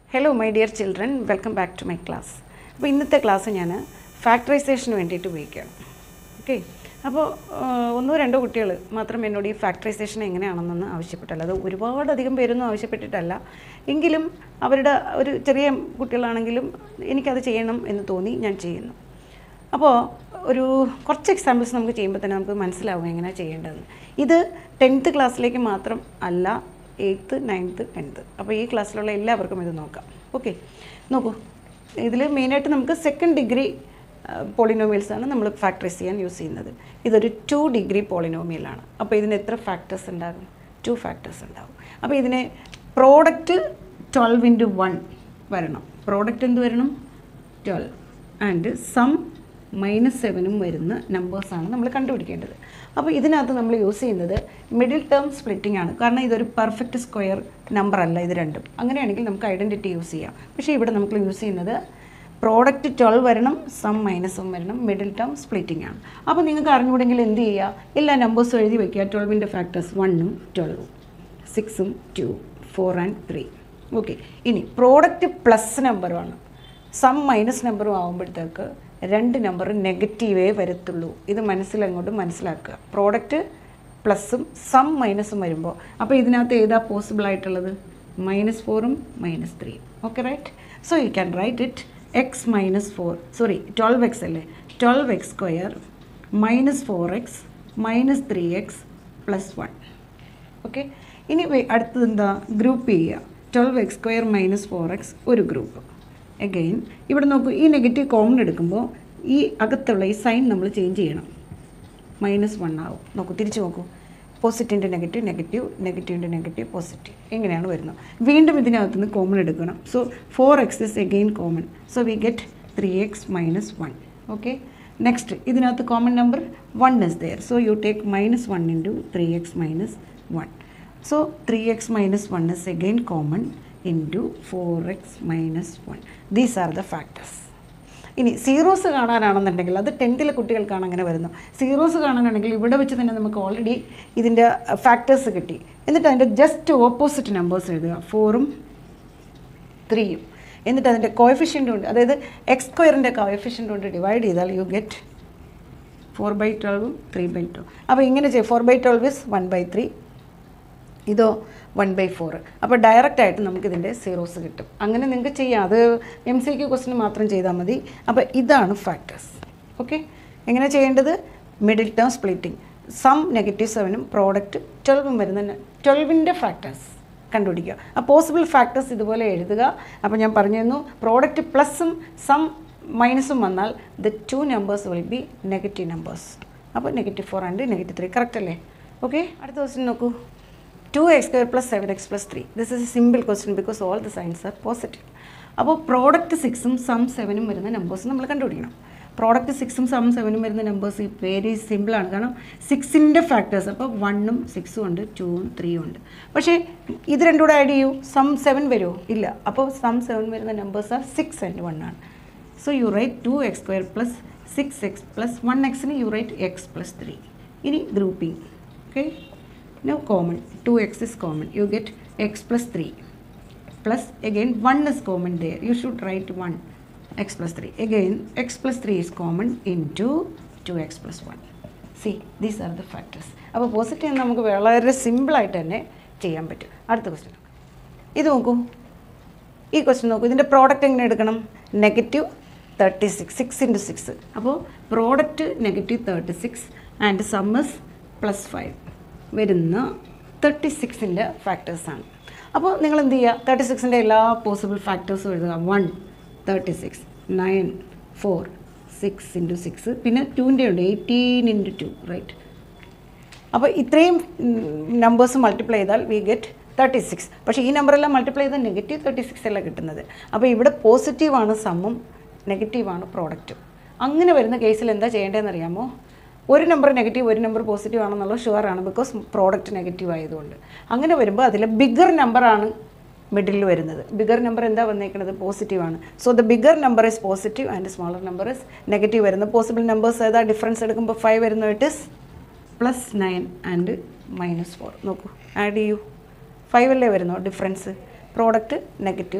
hello my dear children welcome back to my class അപ്പോൾ ഇന്നത്തെ class ഞാൻ ഫാക്ടറൈസേഷന് വേണ്ടിയിട്ട് ഉപയോഗിക്കുകയാണ് ഓക്കെ അപ്പോൾ ഒന്നോ രണ്ടോ കുട്ടികൾ മാത്രം എന്നോട് ഈ ഫാക്ടറൈസേഷൻ എങ്ങനെയാണെന്നൊന്ന് ആവശ്യപ്പെട്ടല്ല അത് ഒരുപാടധികം പേരൊന്നും ആവശ്യപ്പെട്ടിട്ടല്ല എങ്കിലും അവരുടെ ഒരു ചെറിയ കുട്ടികളാണെങ്കിലും എനിക്കത് ചെയ്യണം എന്ന് തോന്നി ഞാൻ ചെയ്യുന്നു അപ്പോൾ ഒരു കുറച്ച് എക്സാമ്പിൾസ് നമുക്ക് ചെയ്യുമ്പോൾ തന്നെ നമുക്ക് മനസ്സിലാവും എങ്ങനെയാണ് ചെയ്യേണ്ടതെന്ന് ഇത് ടെൻത്ത് ക്ലാസ്സിലേക്ക് മാത്രം അല്ല എയ്ത്ത് നയൻത്ത് ടെൻത്ത് അപ്പോൾ ഈ ക്ലാസ്സിലുള്ള എല്ലാവർക്കും ഇത് നോക്കാം ഓക്കെ നോക്കൂ ഇതിൽ മെയിനായിട്ട് നമുക്ക് സെക്കൻഡ് ഡിഗ്രി പോളിനോമിയൽസ് ആണ് നമ്മൾ ഫാക്ടറൈസ് ചെയ്യാൻ യൂസ് ചെയ്യുന്നത് ഇതൊരു ടു ഡിഗ്രി പോളിനോമിയലാണ് അപ്പോൾ ഇതിന് എത്ര ഫാക്ടേഴ്സ് ഉണ്ടാകും ടു ഫാക്ടേഴ്സ് ഉണ്ടാകും അപ്പോൾ ഇതിനെ പ്രോഡക്റ്റ് ട്വൽവ് ഇൻറ്റു വൺ വരണം പ്രോഡക്റ്റ് എന്ത് വരണം ട്വൽവ് ആൻഡ് സം മൈനസ് സെവനും വരുന്ന നമ്പേഴ്സാണ് നമ്മൾ കണ്ടുപിടിക്കേണ്ടത് അപ്പോൾ ഇതിനകത്ത് നമ്മൾ യൂസ് ചെയ്യുന്നത് മിഡിൽ ടേം സ്പ്ലിറ്റിംഗ് ആണ് കാരണം ഇതൊരു പെർഫെക്റ്റ് സ്ക്വയർ നമ്പർ അല്ല ഇത് രണ്ടും അങ്ങനെയാണെങ്കിൽ നമുക്ക് ഐഡൻറ്റിറ്റി യൂസ് ചെയ്യാം പക്ഷേ ഇവിടെ നമുക്ക് യൂസ് ചെയ്യുന്നത് പ്രോഡക്റ്റ് ട്വൽവ് വരണം സം മൈനസും വരണം മിഡിൽ ടേം സ്പ്ലിറ്റിംഗ് ആണ് അപ്പോൾ നിങ്ങൾക്ക് അറിഞ്ഞുകൂടെങ്കിൽ എന്ത് ചെയ്യുക എല്ലാ നമ്പേഴ്സും എഴുതി വയ്ക്കുക ട്വൽവിൻ്റെ ഫാക്ടേഴ്സ് വണ്ണും ട്വൽവും സിക്സും two four and three okay ഇനി പ്രോഡക്റ്റ് പ്ലസ് നമ്പറുമാണ് സം മൈനസ് നമ്പറും ആകുമ്പോഴത്തേക്ക് രണ്ട് നമ്പർ നെഗറ്റീവേ വരത്തുള്ളൂ ഇത് മനസ്സിലങ്ങോട്ട് മനസ്സിലാക്കുക പ്രോഡക്റ്റ് പ്ലസ്സും സം മൈനസും വരുമ്പോൾ അപ്പോൾ ഇതിനകത്ത് ഏതാ പോസിബിൾ ആയിട്ടുള്ളത് മൈനസ് ഫോറും മൈനസ് ത്രീയും okay right so you can write it x minus four sorry twelve x അല്ലേ twelve x square minus four x minus three x plus one okay ഇനി വേ- അടുത്തത് എന്താ ഗ്രൂപ്പ് ചെയ്യുക twelve x square minus four x ഒരു group again ഇവിടെ നോക്കൂ ഈ നെഗറ്റീവ് കോമൺ എടുക്കുമ്പോൾ ഈ അകത്തുള്ള ഈ സൈൻ നമ്മൾ ചേഞ്ച് ചെയ്യണം മൈനസ് വൺ ആവും നോക്കൂ തിരിച്ച് നോക്കൂ പോസിറ്റീവിൻ്റെ നെഗറ്റീവ് നെഗറ്റീവ് നെഗറ്റീവിൻ്റെ നെഗറ്റീവ് പോസിറ്റീവ് ഇങ്ങനെയാണ് വരുന്നത് വീണ്ടും ഇതിനകത്ത് നിന്ന് കോമൺ എടുക്കണം so four x is again common so we get three x minus one okay next ഇതിനകത്ത് common number one is there so you take minus one into three x minus one so three x minus one is again common into four x minus one these are the factors ഇനി zeros കാണാനാണെന്നുണ്ടെങ്കിൽ അത് ടെൻത്തിലെ കുട്ടികൾക്കാണ് അങ്ങനെ വരുന്നത് zeros കാണാനാണെങ്കിൽ ഇവിടെ വെച്ച് തന്നെ നമുക്ക് ഓൾറെഡി ഇതിൻ്റെ ഫാക്ടേഴ്സ് കിട്ടി എന്നിട്ട് അതിൻ്റെ ജസ്റ്റ് ഓപ്പോസിറ്റ് നമ്പേഴ്സ് എഴുതുക ഫോറും ത്രീയും എന്നിട്ട് അതിൻ്റെ കോയഫിഷ്യൻ്റ് കൊണ്ട് അതായത് എക്സ് സ്ക്വയറിൻ്റെ കോയഫിഷ്യൻ്റ് കൊണ്ട് ഡിവൈഡ് ചെയ്താൽ യു ഗെറ്റ് ഫോർ ബൈ ട്വൽവും ത്രീ ബൈ ടു അപ്പോൾ ഇങ്ങനെ ചെയ്യും four by twelve is one by three ഇതോ വൺ ബൈ ഫോർ അപ്പോൾ ഡയറക്റ്റ് ആയിട്ട് നമുക്കിതിൻ്റെ സീറോസ് കിട്ടും അങ്ങനെ നിങ്ങൾക്ക് ചെയ്യാം അത് എം സി ക്യു ക്വസ്റ്റിന് മാത്രം ചെയ്താൽ മതി അപ്പോൾ ഇതാണ് ഫാക്ടേഴ്സ് ഓക്കെ എങ്ങനെ ചെയ്യേണ്ടത് middle term splitting sum negative സെവനും പ്രോഡക്റ്റ് ട്വൽവും വരുന്ന ട്വൽവിൻ്റെ ഫാക്ടേഴ്സ് കണ്ടുപിടിക്കുക ആ പോസിബിൾ ഫാക്ടേഴ്സ് ഇതുപോലെ എഴുതുക അപ്പോൾ ഞാൻ പറഞ്ഞു തന്നു പ്രോഡക്റ്റ് പ്ലസും സം മൈനസും വന്നാൽ the two numbers will be negative numbers അപ്പോൾ negative four and negative three correct അല്ലേ ഓക്കെ അടുത്ത ക്വസ്റ്റ്യൻ നോക്കൂ two x square plus seven x plus three this is a simple question because all the signs are positive അപ്പോൾ product സിക്സും sum സെവനും വരുന്ന numbers നമ്മൾ കണ്ടുപിടിക്കണം പ്രോഡക്റ്റ് സിക്സും സം സെവനും വരുന്ന നമ്പേഴ്സ് വെരി സിമ്പിളാണ് കാരണം സിക്സിൻ്റെ ഫാക്ടേഴ്സ് അപ്പോൾ വണ്ണും സിക്സും ഉണ്ട് ടൂവും ത്രീയും ഉണ്ട് പക്ഷേ ഇത് രണ്ടും കൂടെ ആഡ് ചെയ്യൂ സം സെവൻ വരുമോ ഇല്ല അപ്പോൾ സം സെവൻ വരുന്ന numbers are six and one ആണ് so you write two x square plus six x plus one എക്സിന് you write x plus three ഇനി grouping okay no common two x is common you get x plus three plus again 1 is common there you should write 1 x plus 3 again x plus 3 is common into 2x plus 1 see these are the factors അപ്പോൾ positive നമുക്ക് വളരെ സിമ്പിളായിട്ട് തന്നെ ചെയ്യാൻ പറ്റും അടുത്ത question ഇത് നോക്കൂ ഈ ക്വസ്റ്റ്യൻ നോക്കൂ ഇതിൻ്റെ പ്രോഡക്റ്റ് എങ്ങനെ എടുക്കണം negative thirty six six into six അപ്പോൾ product negative thirty six and സമ്മസ് പ്ലസ് ഫൈവ് വരുന്ന തേർട്ടി സിക്സിൻ്റെ ഫാക്ടേഴ്സാണ് അപ്പോൾ നിങ്ങൾ എന്ത് ചെയ്യുക തേർട്ടി സിക്സിൻ്റെ എല്ലാ പോസിബിൾ ഫാക്ടേഴ്സും എഴുതുക one thirty six nine four six into six പിന്നെ ടുവിൻ്റെ ഉണ്ട് എയ്റ്റീൻ ഇൻറ്റു ടു റൈറ്റ് അപ്പോൾ ഇത്രയും നമ്പേഴ്സ് മൾട്ടിപ്ലൈ ചെയ്താൽ വി ഗെറ്റ് തേർട്ടി സിക്സ് പക്ഷേ ഈ നമ്പറെല്ലാം മൾട്ടിപ്ലൈ ചെയ്താൽ നെഗറ്റീവ് തേർട്ടി സിക്സ് അല്ല കിട്ടുന്നത് അപ്പോൾ ഇവിടെ പോസിറ്റീവാണ് സമ്മും നെഗറ്റീവാണ് പ്രോഡക്റ്റും അങ്ങനെ വരുന്ന കേസിൽ എന്താ ചെയ്യേണ്ടതെന്ന് അറിയാമോ ഒരു നമ്പർ നെഗറ്റീവ് ഒരു നമ്പർ പോസിറ്റീവ് ആണെന്നുള്ളത് ഷുവർ ആണ് ബിക്കോസ് പ്രോഡക്റ്റ് നെഗറ്റീവ് ആയതുകൊണ്ട് അങ്ങനെ വരുമ്പോൾ അതിലെ ബിഗർ നമ്പറാണ് മിഡിൽ വരുന്നത് ബിഗർ നമ്പർ എന്താ വന്നേക്കുന്നത് പോസിറ്റീവ് ആണ് so the bigger number is positive and smaller number is negative വരുന്ന പോസിബിൾ നമ്പേഴ്സ് ഏതാ ഡിഫറൻസ് എടുക്കുമ്പോൾ ഫൈവ് വരുന്നു it is plus nine and minus four നോക്കൂ ആഡ് ചെയ്യൂ ഫൈവ് അല്ലേ വരുന്നു difference product negative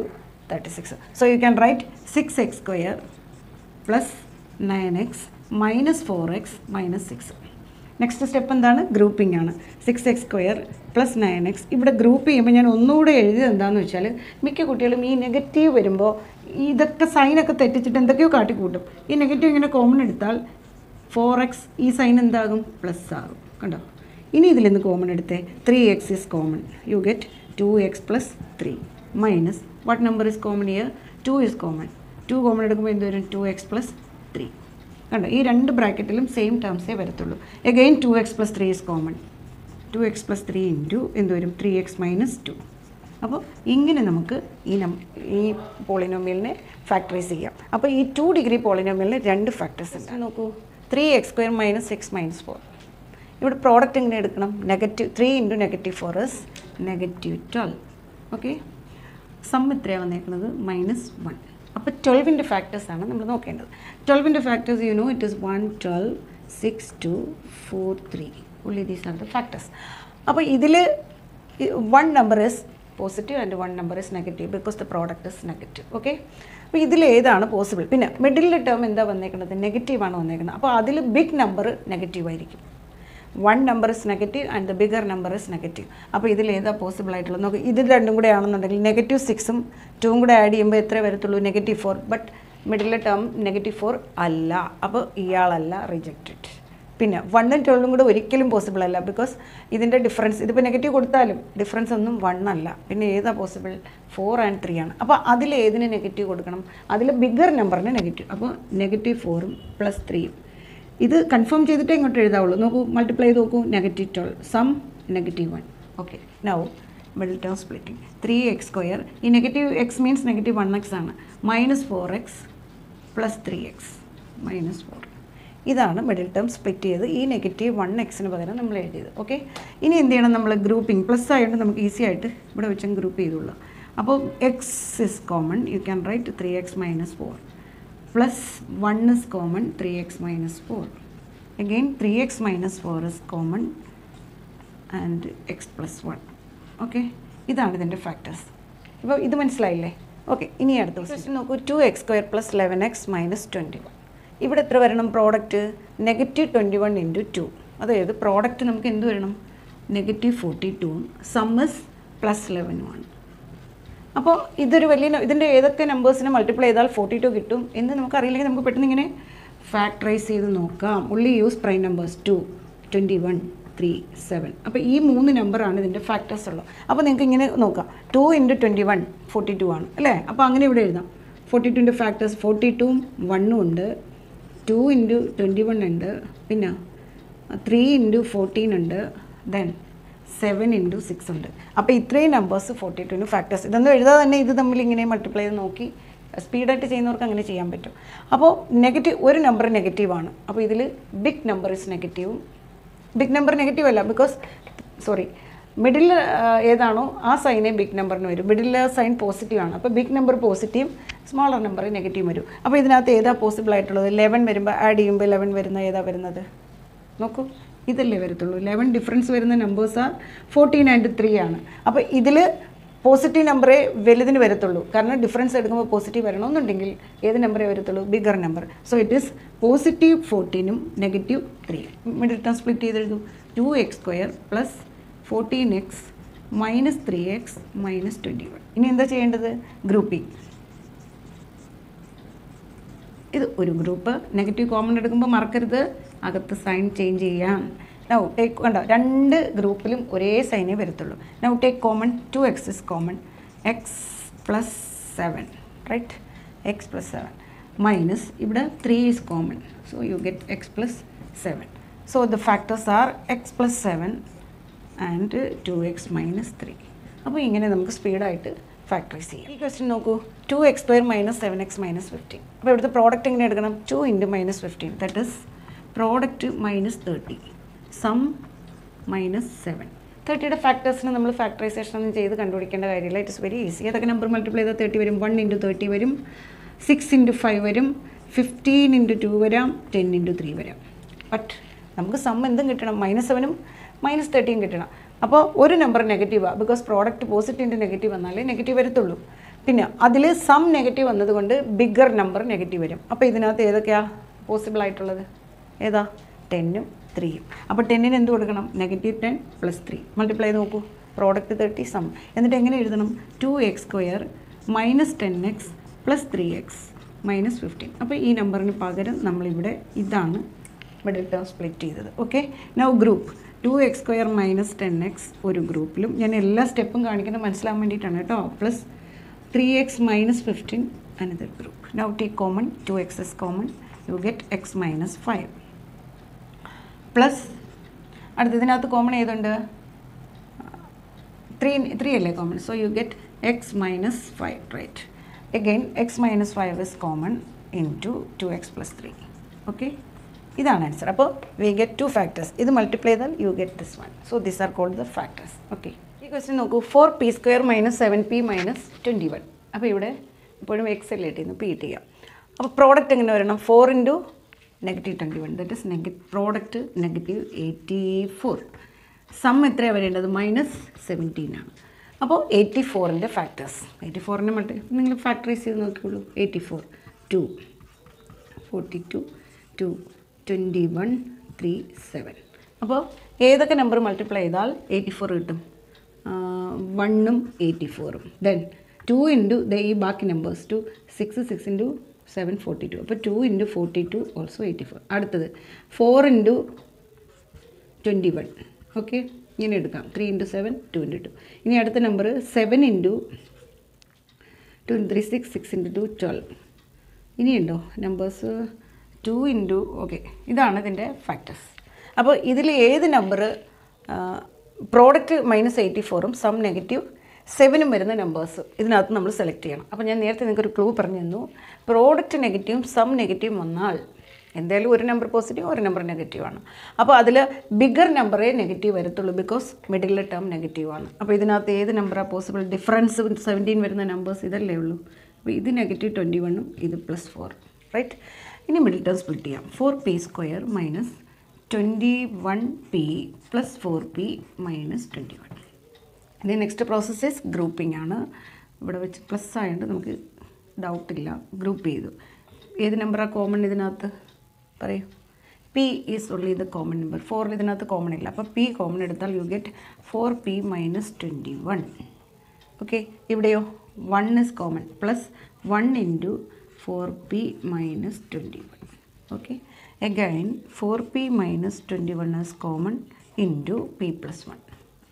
thirty six so you can write six x square plus nine x minus four x minus six next step എന്താണ് grouping ആണ് six x square plus nine x ഇവിടെ group ചെയ്യുമ്പോൾ ഞാൻ ഒന്നുകൂടെ എഴുതിയത് എന്താണെന്ന് വെച്ചാൽ മിക്ക കുട്ടികളും ഈ നെഗറ്റീവ് വരുമ്പോൾ ഇതൊക്കെ സൈനൊക്കെ തെറ്റിച്ചിട്ട് എന്തൊക്കെയോ കാട്ടിക്കൂട്ടും ഈ നെഗറ്റീവ് ഇങ്ങനെ കോമൺ എടുത്താൽ ഫോർ എക്സ് ഈ സൈൻ എന്താകും പ്ലസ് ആകും കണ്ടോ ഇനി ഇതിൽ നിന്ന് കോമൺ എടുത്തേ three x is common you get two x plus three minus what number is common here two is common two common എടുക്കുമ്പോൾ എന്ത് വരും ടു എക്സ് പ്ലസ് ത്രീ കണ്ടോ ഈ രണ്ട് ബ്രാക്കറ്റിലും സെയിം ടേംസേ വരത്തുള്ളൂ again two x plus three is common two x plus three into എന്ത് വരും ത്രീ എക്സ് മൈനസ് ടു അപ്പോൾ ഇങ്ങനെ നമുക്ക് ഈ നം ഈ പോളിനോമിയലിനെ ഫാക്ടറൈസ് ചെയ്യാം അപ്പോൾ ഈ ടു ഡിഗ്രി പോളിനോമിയലിന് രണ്ട് ഫാക്ടേഴ്സ് ഉണ്ട് നോക്കൂ three x square minus six minus four ഇവിടെ പ്രോഡക്റ്റ് എങ്ങനെ എടുക്കണം negative three into negative four is negative twelve okay sum എത്രയാണ് വന്നേക്കുന്നത് മൈനസ് വൺ അപ്പോൾ ട്വൽവിൻ്റെ ഫാക്ടേഴ്സാണ് നമ്മൾ നോക്കേണ്ടത് ട്വൽവിൻ്റെ factors you know it is one twelve six two four three only these are the factors അപ്പോൾ ഇതിൽ one number is positive and one number is negative because the product is negative okay അപ്പോൾ ഇതിൽ ഏതാണ് possible പിന്നെ മിഡിലെ term എന്താ വന്നേക്കുന്നത് നെഗറ്റീവാണ് വന്നേക്കുന്നത് അപ്പോൾ അതിൽ ബിഗ് നമ്പർ നെഗറ്റീവ് ആയിരിക്കും one number is negative and the bigger number is negative അപ്പോൾ ഇതിൽ ഏതാ പോസിബിൾ ആയിട്ടുള്ളത് നോക്ക് ഇത് രണ്ടും കൂടെ ആണെന്നുണ്ടെങ്കിൽ നെഗറ്റീവ് സിക്സും ടൂവും കൂടെ ആഡ് ചെയ്യുമ്പോൾ എത്ര വരത്തുള്ളൂ നെഗറ്റീവ് ഫോർ ബട്ട് മിഡിലെ ടേം നെഗറ്റീവ് ഫോർ അല്ല അപ്പോൾ ഇയാളല്ല റിജക്റ്റഡ് പിന്നെ വണ്ണും ട്വൽവും കൂടെ ഒരിക്കലും പോസിബിൾ അല്ല ബിക്കോസ് ഇതിൻ്റെ ഡിഫറൻസ് ഇതിപ്പോൾ നെഗറ്റീവ് കൊടുത്താലും ഡിഫറൻസ് ഒന്നും വൺ അല്ല പിന്നെ ഏതാ പോസിബിൾ ഫോർ ആൻഡ് ത്രീ ആണ് അപ്പോൾ അതിൽ ഏതിന് നെഗറ്റീവ് കൊടുക്കണം അതിൽ ബിഗർ നമ്പറിന് നെഗറ്റീവ് അപ്പോൾ നെഗറ്റീവ് ഫോറും പ്ലസ് ത്രീയും ഇത് കൺഫേം ചെയ്തിട്ടേ ഇങ്ങോട്ട് എഴുതാവുള്ളൂ നോക്കൂ മൾട്ടിപ്ലൈ ചെയ്ത് നോക്കൂ negative twelve sum negative one okay now middle term splitting three x square ഈ negative x means negative one x ആണ് minus four x plus three x minus four ഇതാണ് മിഡിൽ ടേം സ്പ്ലിറ്റ് ചെയ്ത് ഈ negative one എക്സിന് പകരം നമ്മൾ എഴുതിയത് okay ഇനി എന്ത് ചെയ്യണം നമ്മൾ ഗ്രൂപ്പിംഗ് പ്ലസ് ആയതുകൊണ്ട് നമുക്ക് ഈസി ആയിട്ട് ഇവിടെ വെച്ചും ഗ്രൂപ്പ് ചെയ്തുള്ളൂ അപ്പോൾ x is common you can write three x minus four plus one is common three x minus four again three x minus four is common and x plus one okay ഇതാണ് ഇതിൻ്റെ factors ഇപ്പോൾ ഇത് മനസ്സിലായില്ലേ okay ഇനി അടുത്ത question നോക്കൂ two x square plus eleven x minus twenty one ഇവിടെ എത്ര വരണം product negative twenty one into two അതായത് പ്രോഡക്റ്റ് നമുക്ക് എന്ത് വരണം നെഗറ്റീവ് ഫോർട്ടി ടൂവും സമ്മസ് പ്ലസ് ലെവനുമാണ് അപ്പോൾ ഇതൊരു വലിയ ന- ഇതിൻ്റെ ഏതൊക്കെ നമ്പേഴ്സിനെ മൾട്ടിപ്ലൈ ചെയ്താൽ ഫോർട്ടി ടു കിട്ടും എന്ന് നമുക്കറിയില്ലെങ്കിൽ നമുക്ക് പെട്ടെന്ന് ഇങ്ങനെ ഫാക്ടറൈസ് ചെയ്ത് നോക്കാം only use prime numbers two twenty one three seven അപ്പോൾ ഈ മൂന്ന് നമ്പറാണ് ഇതിൻ്റെ ഫാക്ടേഴ്സ് ഉള്ളത് അപ്പോൾ നിങ്ങൾക്ക് ഇങ്ങനെ നോക്കാം two into twenty one forty two ആണ് അല്ലേ അപ്പോൾ അങ്ങനെ ഇവിടെ എഴുതാം ഫോർട്ടി ടുവിൻ്റെ ഫാക്ടേഴ്സ് ഫോർട്ടി ടൂവും വണ്ണും ഉണ്ട് ടു ഇൻറ്റു ട്വൻറ്റി വൺ ഉണ്ട് പിന്നെ ത്രീ ഇൻറ്റു ഫോർട്ടീൻ ഉണ്ട് ദെൻ സെവൻ ഇൻറ്റു സിക്സ് ഉണ്ട് അപ്പോൾ ഇത്രയും നമ്പേഴ്സ് ഫോർട്ടി ടുവിന് ഫാക്ടേഴ്സ് ഇതൊന്നും എഴുതാതെ തന്നെ ഇത് തമ്മിൽ ഇങ്ങനെ മൾട്ടിപ്ലൈ ചെയ്ത് നോക്കി സ്പീഡായിട്ട് ചെയ്യുന്നവർക്ക് അങ്ങനെ ചെയ്യാൻ പറ്റും അപ്പോൾ നെഗറ്റീവ് ഒരു നമ്പർ നെഗറ്റീവാണ് അപ്പോൾ ഇതിൽ ബിഗ് നമ്പർ ഇസ് നെഗറ്റീവും ബിഗ് നമ്പർ നെഗറ്റീവ് അല്ല ബിക്കോസ് സോറി മിഡിൽ ഏതാണോ ആ സൈനേ ബിഗ് നമ്പറിന് വരും മിഡിലെ സൈൻ പോസിറ്റീവ് ആണ് അപ്പോൾ big number positive smaller number negative വരും അപ്പോൾ ഇതിനകത്ത് ഏതാ പോസിബിൾ ആയിട്ടുള്ളത് ലെവൻ വരുമ്പോൾ ആഡ് ചെയ്യുമ്പോൾ ലെവൻ വരുന്ന ഏതാ വരുന്നത് നോക്കൂ ഇതല്ലേ വരത്തുള്ളൂ ലെവൻ ഡിഫറൻസ് വരുന്ന നമ്പേഴ്സ് ആ ഫോർട്ടീൻ ആൻഡ് ത്രീ ആണ് അപ്പോൾ ഇതിൽ പോസിറ്റീവ് നമ്പറേ വലുതിന് വരത്തുള്ളൂ കാരണം ഡിഫറൻസ് എടുക്കുമ്പോൾ പോസിറ്റീവ് വരണമെന്നുണ്ടെങ്കിൽ ഏത് നമ്പറേ വരത്തുള്ളൂ bigger number so it is positive ഫോർട്ടീനും negative three middle term split ചെയ്തെഴുതൂ two x square plus fourteen x minus three x minus twenty one ഇനി എന്താ ചെയ്യേണ്ടത് ഗ്രൂപ്പിംഗ് ഇത് ഒരു ഗ്രൂപ്പ് നെഗറ്റീവ് കോമൺ എടുക്കുമ്പോൾ മറക്കരുത് അകത്ത് സൈൻ ചേഞ്ച് ചെയ്യാം നൗ ടേക്ക് കണ്ടോ രണ്ട് ഗ്രൂപ്പിലും ഒരേ സൈനേ വരത്തുള്ളൂ now take common two x is common x plus seven right x plus seven minus ഇവിടെ three is common so you get x plus seven so the factors are x plus seven and two x minus three അപ്പോൾ ഇങ്ങനെ നമുക്ക് സ്പീഡായിട്ട് factorise ചെയ്യാം ഈ question നോക്കൂ two x square minus seven x minus fifteen അപ്പോൾ ഇവിടുത്തെ product എങ്ങനെ എടുക്കണം two into minus fifteen that is product minus thirty sum minus seven തേർട്ടിയുടെ ഫാക്ടേഴ്സിന് നമ്മൾ ഫാക്ടറൈസേഷൻ ഒന്നും ചെയ്ത് കണ്ടുപിടിക്കേണ്ട കാര്യമില്ല ഇറ്റ് ഇസ് വെരി ഈസി അതൊക്കെ നമ്പർ മൾട്ടിപ്ലൈ ചെയ്താൽ തേർട്ടി വരും വൺ ഇൻറ്റു തേർട്ടി വരും സിക്സ് ഇൻറ്റു ഫൈവ് വരും ഫിഫ്റ്റീൻ ഇൻറ്റു ടു വരാം ടെൻ ഇൻറ്റു ത്രീ വരാം ബട്ട് നമുക്ക് സം എന്തും കിട്ടണം മൈനസ് സെവനും മൈനസ് തേർട്ടിയും കിട്ടണം അപ്പോൾ ഒരു നമ്പർ നെഗറ്റീവാണ് ബിക്കോസ് പ്രോഡക്റ്റ് പോസിറ്റീവിൻ്റെ നെഗറ്റീവ് വന്നാലേ നെഗറ്റീവ് വരത്തുള്ളൂ പിന്നെ അതിൽ സം നെഗറ്റീവ് വന്നതുകൊണ്ട് ബിഗർ നമ്പർ നെഗറ്റീവ് വരും അപ്പോൾ ഇതിനകത്ത് ഏതൊക്കെയാണ് പോസിബിൾ ആയിട്ടുള്ളത് ഏതാ ടെന്നും ത്രീയും അപ്പോൾ ടെന്നിന് എന്ത് കൊടുക്കണം negative ten plus three multiply ചെയ്ത് നോക്കൂ പ്രോഡക്റ്റ് തേർട്ടി സം എന്നിട്ട് എങ്ങനെ എഴുതണം two x square minus ten x plus three x minus fifteen അപ്പോൾ ഈ നമ്പറിന് പകരം നമ്മളിവിടെ ഇതാണ് ഇവിടെ ടേം സ്പ്ലിറ്റ് ചെയ്തത് okay now group two x square minus ten x ഒരു ഗ്രൂപ്പിലും ഞാൻ എല്ലാ സ്റ്റെപ്പും കാണിക്കുന്നത് മനസ്സിലാൻ വേണ്ടിയിട്ടാണ് കേട്ടോ plus three x minus fifteen another group now take common two x is common you get x minus five plus അടുത്ത ഇതിനകത്ത് കോമൺ ഏതുണ്ട് ത്രീ ത്രീ അല്ലേ common so you get x minus five right again x minus five is common in to two x plus three okay ഇതാണ് answer അപ്പോൾ we get two factors ഇത് multiply ചെയ്താൽ you get this one so this are called the factors okay ഈ question നോക്കൂ four p square minus seven p minus twenty one അപ്പോൾ ഇവിടെ ഇപ്പോഴും X L ചെയ്യുന്നു പി ചെയ്യാം അപ്പോൾ പ്രോഡക്റ്റ് എങ്ങനെ വരണം four into negative twenty one that is negative product negative eighty four sum എത്രയാണ് വരേണ്ടത് മൈനസ് സെവൻറ്റീൻ ആണ് അപ്പോൾ എയ്റ്റി ഫോറിൻ്റെ ഫാക്ടേഴ്സ് എയ്റ്റി ഫോറിൻ്റെ മൾട്ടി നിങ്ങൾ ഫാക്ടറൈസ് ചെയ്ത് നോക്കിയുള്ളൂ eighty four two forty two two twenty one three seven അപ്പോൾ ഏതൊക്കെ നമ്പർ മൾട്ടിപ്ലൈ ചെയ്താൽ എയ്റ്റി ഫോർ കിട്ടും വണ്ണും എയ്റ്റി ഫോറും ദെൻ ടു ഇൻറ്റു ദ ഈ ബാക്കി numbers two six six into seven forty two അപ്പോൾ two into forty two also eighty four അടുത്തത് four into twenty one okay ഇങ്ങനെ എടുക്കാം three into seven two into two ഇനി അടുത്ത number seven into two three six six into two twelve ഇനിയുണ്ടോ numbers two into okay ഇതാണ് ഇതിൻ്റെ factors അപ്പോൾ ഇതിൽ ഏത് നമ്പർ പ്രോഡക്റ്റ് മൈനസ് എയ്റ്റി ഫോറും സം നെഗറ്റീവ് സെവനും വരുന്ന നമ്പേഴ്സ് ഇതിനകത്ത് നമ്മൾ സെലക്ട് ചെയ്യണം അപ്പോൾ ഞാൻ നേരത്തെ നിങ്ങൾക്കൊരു ക്ലൂ പറഞ്ഞു തന്നു പ്രോഡക്റ്റ് നെഗറ്റീവും സം നെഗറ്റീവും വന്നാൽ എന്തായാലും ഒരു നമ്പർ പോസിറ്റീവ് ഒരു നമ്പർ നെഗറ്റീവ് ആണ് അപ്പോൾ അതിൽ ബിഗർ നമ്പറേ നെഗറ്റീവ് വരത്തുള്ളൂ ബിക്കോസ് മിഡിലെ ടേം നെഗറ്റീവ് ആണ് അപ്പോൾ ഇതിനകത്ത് ഏത് നമ്പറാണ് പോസിബിൾ ഡിഫറൻസ് സെവൻറ്റീൻ വരുന്ന നമ്പേഴ്സ് ഇതല്ലേ ഉള്ളൂ അപ്പോൾ ഇത് നെഗറ്റീവ് ട്വൻറ്റി വണ്ണും ഇത് പ്ലസ് ഫോർ റൈറ്റ് ഇനി മിഡിൽ ടേം സ്പ്ലിറ്റ് ചെയ്യാം four p square minus twenty one p plus four p minus twenty one ഇനി നെക്സ്റ്റ് പ്രോസസ്സ് ഇസ് ഗ്രൂപ്പിംഗ് ആണ് ഇവിടെ വെച്ച് പ്ലസ് ആയതുകൊണ്ട് നമുക്ക് ഡൗട്ടില്ല ഗ്രൂപ്പ് ചെയ്തു ഏത് നമ്പറാണ് കോമൺ ഇതിനകത്ത് പറയൂ p is only the common number ഫോറിൽ ഇതിനകത്ത് കോമൺ ഇല്ല അപ്പോൾ പി കോമൺ എടുത്താൽ you get four p minus twenty one okay ഇവിടെയോ one is common plus one into four p minus twenty one okay again four p minus twenty one is common into p plus one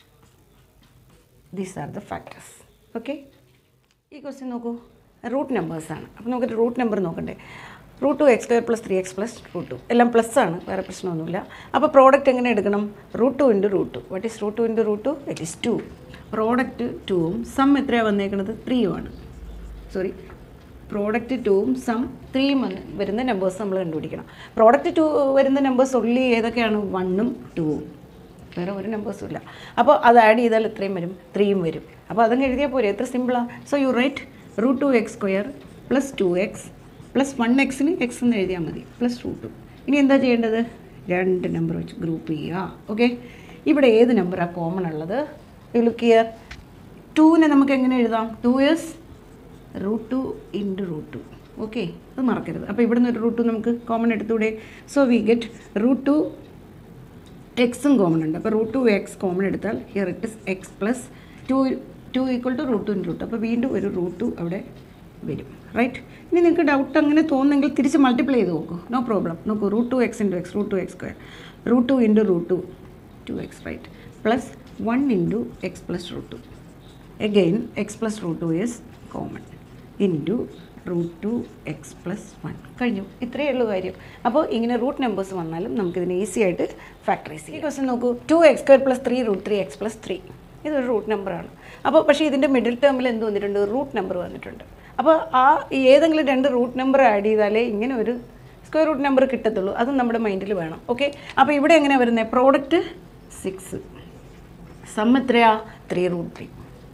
these are the factors okay ഈ question നോക്കൂ root നമ്പേഴ്സാണ് അപ്പോൾ നമുക്ക് root number നോക്കണ്ടേ root two x square plus three x plus root two എല്ലാം plus ആണ് വേറെ പ്രശ്നമൊന്നുമില്ല അപ്പോൾ പ്രോഡക്റ്റ് എങ്ങനെ എടുക്കണം root two into root two what is root two into root two it is two product ടുവും സം എത്രയാണ് വന്നേക്കുന്നത് ത്രീയുമാണ് സോറി പ്രോഡക്റ്റ് ടുവും സം ത്രീയും വന്ന് വരുന്ന നമ്പേഴ്സ് നമ്മൾ കണ്ടുപിടിക്കണം പ്രോഡക്റ്റ് ടു വരുന്ന നമ്പേഴ്സ് ഉള്ളി ഏതൊക്കെയാണ് വണ്ണും ടൂവും വേറെ ഒരു നമ്പേഴ്സും ഇല്ല അപ്പോൾ അത് ആഡ് ചെയ്താൽ എത്രയും വരും ത്രീയും വരും അപ്പോൾ അതങ്ങ് എഴുതിയാൽ പോരെ എത്ര സിമ്പിളാണ് so you write root two x square plus two x plus one എക്സിന് എക്സ് എന്ന് എഴുതിയാൽ മതി പ്ലസ് റൂട്ട് ടു ഇനി എന്താ ചെയ്യേണ്ടത് രണ്ട് നമ്പർ വെച്ച് ഗ്രൂപ്പ് ചെയ്യുക ഓക്കെ ഇവിടെ ഏത് നമ്പറാണ് കോമൺ ഉള്ളത് യു ലുക്ക് ഇയർ ടൂവിനെ നമുക്ക് എങ്ങനെ എഴുതാം two is root two into root two okay അത് മറക്കരുത് അപ്പോൾ ഇവിടുന്ന് ഒരു റൂട്ട് ടു നമുക്ക് കോമൺ എടുത്തൂടെ so we get root two എക്സും കോമൺ ഉണ്ട് അപ്പോൾ റൂട്ട് ടു എക്സ് കോമൺ എടുത്താൽ here it is x plus two two equal to root two in root അപ്പോൾ വീണ്ടും ഒരു റൂട്ട് ടു അവിടെ വരും റൈറ്റ് ഇനി നിങ്ങൾക്ക് ഡൗട്ട് അങ്ങനെ തോന്നുന്നെങ്കിൽ തിരിച്ച് മൾട്ടിപ്ലൈ ചെയ്ത് നോക്കൂ നോ പ്രോബ്ലം നോക്കൂ root two x into x root two x square root two into root two two x right plus one into x plus root two again x plus root 2 is common into root two x plus one കഴിഞ്ഞു ഇത്രയേ ഉള്ളൂ കാര്യം അപ്പോൾ ഇങ്ങനെ root numbers വന്നാലും നമുക്കിതിനെ easy ആയിട്ട് factorise ചെയ്യാം ഈ ക്വസ്റ്റൻ നോക്കൂ two x square plus three root three x plus three ഇതൊരു റൂട്ട് നമ്പറാണ് അപ്പോൾ പക്ഷേ ഇതിൻ്റെ മിഡിൽ ടേമിൽ എന്ത് വന്നിട്ടുണ്ട് റൂട്ട് നമ്പർ വന്നിട്ടുണ്ട് അപ്പോൾ ആ ഏതെങ്കിലും രണ്ട് റൂട്ട് നമ്പർ ആഡ് ചെയ്താലേ ഇങ്ങനെ ഒരു സ്ക്വയർ റൂട്ട് നമ്പർ കിട്ടത്തുള്ളൂ അതും നമ്മുടെ മൈൻഡിൽ വേണം ഓക്കെ അപ്പോൾ ഇവിടെ എങ്ങനെയാണ് വരുന്നത് പ്രോഡക്റ്റ് സിക്സ് സം എത്രയാ ത്രീ റൂട്ട് ത്രീ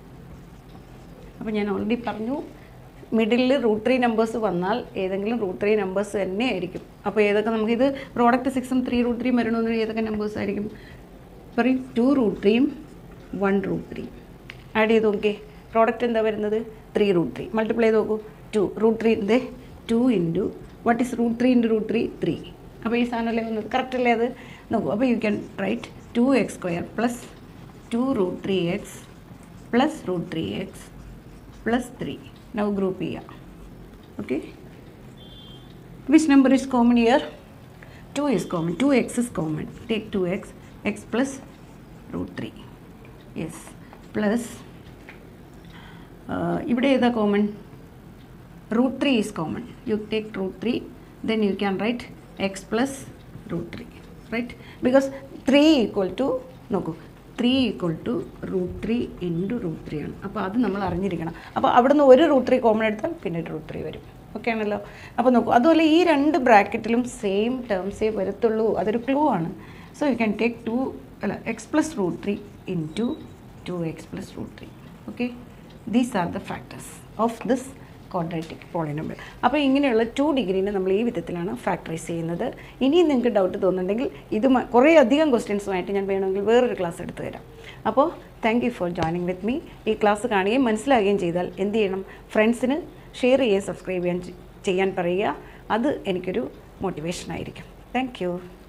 അപ്പോൾ ഞാൻ ഓൾറെഡി പറഞ്ഞു മിഡിലിൽ റൂട്ട് ത്രീ നമ്പേഴ്സ് വന്നാൽ ഏതെങ്കിലും റൂട്ട് ത്രീ നമ്പേഴ്സ് തന്നെ ആയിരിക്കും അപ്പോൾ ഏതൊക്കെ നമുക്കിത് പ്രോഡക്റ്റ് സിക്സും ത്രീ റൂട്ട് ത്രീയും വരണമെന്ന് ഏതൊക്കെ നമ്പേഴ്സ് ആയിരിക്കും പറയും ടു റൂട്ട് ത്രീയും വൺ റൂട്ട് ത്രീ ആഡ് ചെയ്ത് നോക്കിയേ പ്രോഡക്റ്റ് എന്താ വരുന്നത് ത്രീ റൂട്ട് ത്രീ മൾട്ടിപ്ലൈ ചെയ്ത് നോക്കൂ ടു റൂട്ട് ത്രീ ഇതേ two into what is root three into root three three അപ്പോൾ ഈ സാധനമല്ലേ വന്നത് കറക്റ്റ് അല്ലേ അത് നോക്കൂ അപ്പോൾ you can write two x square plus two root three x plus root three x plus three now group ചെയ്യാം okay which number is common here 2 is common 2x is common take 2x x plus root 3 yes plus uh, ഇവിടെ ഏതാ common root three is common you take root three then you can write x plus root three right because three equal to നോക്കൂ three equal to root three into root three ആണ് അപ്പോൾ അത് നമ്മൾ അറിഞ്ഞിരിക്കണം അപ്പോൾ അവിടുന്ന് ഒരു റൂട്ട് ത്രീ കോമൺ എടുത്താൽ പിന്നെ റൂട്ട് ത്രീ വരും ഓക്കെ ആണല്ലോ അപ്പോൾ നോക്കൂ അതുപോലെ ഈ രണ്ട് ബ്രാക്കറ്റിലും സെയിം ടേംസേ വരത്തുള്ളൂ അതൊരു ക്ലൂ ആണ് so you can take two അല്ല x plus root three in to two x plus root three okay these are the factors of this quadratic polynomial അപ്പോൾ ഇങ്ങനെയുള്ള ടു ഡിഗ്രീനെ നമ്മൾ ഈ വിധത്തിലാണ് ഫാക്ടറൈസ് ചെയ്യുന്നത് ഇനിയും നിങ്ങൾക്ക് ഡൗട്ട് തോന്നുന്നുണ്ടെങ്കിൽ ഇത് മ- കുറേ അധികം ക്വസ്റ്റ്യൻസുമായിട്ട് ഞാൻ വേണമെങ്കിൽ വേറൊരു ക്ലാസ് എടുത്തു തരാം അപ്പോൾ thank you for joining with me ഈ ക്ലാസ് കാണുകയും മനസ്സിലാകുകയും ചെയ്താൽ എന്ത് ചെയ്യണം ഫ്രണ്ട്സിന് ഷെയർ ചെയ്യുകയും സബ്സ്ക്രൈബ് ചെയ്യാൻ ചെയ്യാൻ പറയുക അത് എനിക്കൊരു മോട്ടിവേഷൻ ആയിരിക്കും താങ്ക് യു